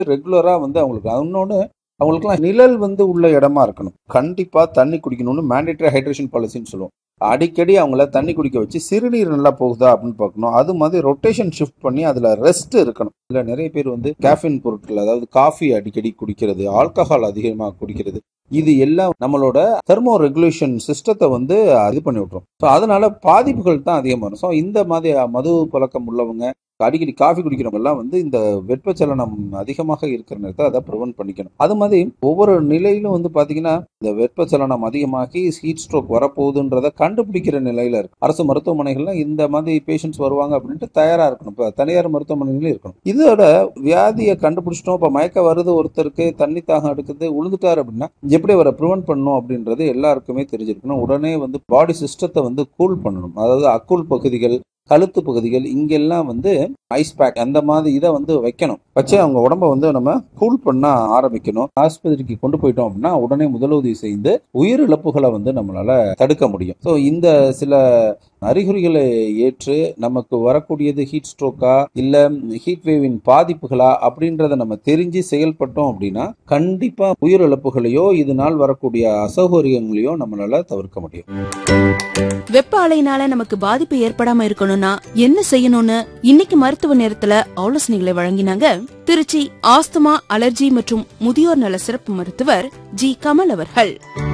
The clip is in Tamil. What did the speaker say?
ரெகுலரா வந்து அவங்களுக்கு இன்னொன்னு அவங்களுக்குலாம் நிழல் வந்து உள்ள இடமா இருக்கணும் கண்டிப்பா தண்ணி குடிக்கணும்னு மேண்டேட்டரி ஹைட்ரேஷன் பாலிசின்னு சொல்லுவோம் அடிக்கடி அவங்கள தண்ணி குடிக்க வச்சு சிறுநீர் நல்லா போகுதா அப்படின்னு பார்க்கணும் அது மாதிரி ரொட்டேஷன் ஷிஃப்ட் பண்ணி அதுல ரெஸ்ட் இருக்கணும் இதுல நிறைய பேர் வந்து கேஃபின் பொருட்கள் அதாவது காஃபி அடிக்கடி குடிக்கிறது ஆல்கஹால் அதிகமாக குடிக்கிறது இது எல்லாம் நம்மளோட தெர்மோ ரெகுலேஷன் சிஸ்டத்தை வந்து இது பண்ணி விட்டுரும் ஸோ அதனால பாதிப்புகள் தான் அதிகமாக வரும் ஸோ இந்த மாதிரி மது பழக்கம் உள்ளவங்க அடிக்கடி காஃபி குடிக்கிறவங்க எல்லாம் வந்து இந்த வெப்பச்சலனம் அதிகமாக இருக்கிற நேரத்தை அதை ப்ரிவென்ட் பண்ணிக்கணும் அது மாதிரி ஒவ்வொரு நிலையிலும் வந்து பாத்தீங்கன்னா இந்த வெப்பச்சலனம் அதிகமாகி ஹீட் ஸ்ட்ரோக் வரப்போகுதுன்றத கண்டுபிடிக்கிற நிலையில இருக்கு அரசு மருத்துவமனைகள்ல இந்த மாதிரி பேஷண்ட்ஸ் வருவாங்க அப்படின்ட்டு தயாரா இருக்கணும் இப்போ தனியார் மருத்துவமனைகளும் இருக்கணும் இதோட வியாதியை கண்டுபிடிச்சிட்டோம் இப்போ மயக்க வருது ஒருத்தருக்கு தண்ணி தாகம் எடுக்குது உழுந்துட்டாரு அப்படின்னா எப்படி அவரை ப்ரிவென்ட் பண்ணணும் அப்படின்றது எல்லாருக்குமே தெரிஞ்சிருக்கணும் உடனே வந்து பாடி சிஸ்டத்தை வந்து கூல் பண்ணணும் அதாவது அக்குள் பகுதிகள் கழுத்து பகுதிகள் இங்கெல்லாம் வந்து ஐஸ் பேக் அந்த மாதிரி இதை வந்து வைக்கணும் வச்சு அவங்க உடம்ப வந்து நம்ம கூல் பண்ண ஆரம்பிக்கணும் ஆஸ்பத்திரிக்கு கொண்டு போயிட்டோம் அப்படின்னா உடனே முதலுதவி செய்து உயிர் இழப்புகளை வந்து நம்மளால தடுக்க முடியும் ஸோ இந்த சில அறிகுறிகளை ஏற்று நமக்கு வரக்கூடியது ஹீட் ஸ்ட்ரோக்கா இல்ல ஹீட் வேவின் பாதிப்புகளா அப்படின்றத நம்ம தெரிஞ்சு செயல்பட்டோம் அப்படின்னா கண்டிப்பா உயிரிழப்புகளையோ இதனால் வரக்கூடிய அசௌகரியங்களையோ நம்மளால தவிர்க்க முடியும் வெப்ப அலையினால நமக்கு பாதிப்பு ஏற்படாம இருக்கணும்னா என்ன செய்யணும்னு இன்னைக்கு மருத்துவ நேரத்துல ஆலோசனைகளை வழங்கினாங்க திருச்சி ஆஸ்துமா அலர்ஜி மற்றும் முதியோர் நல சிறப்பு மருத்துவர் ஜி கமல் அவர்கள்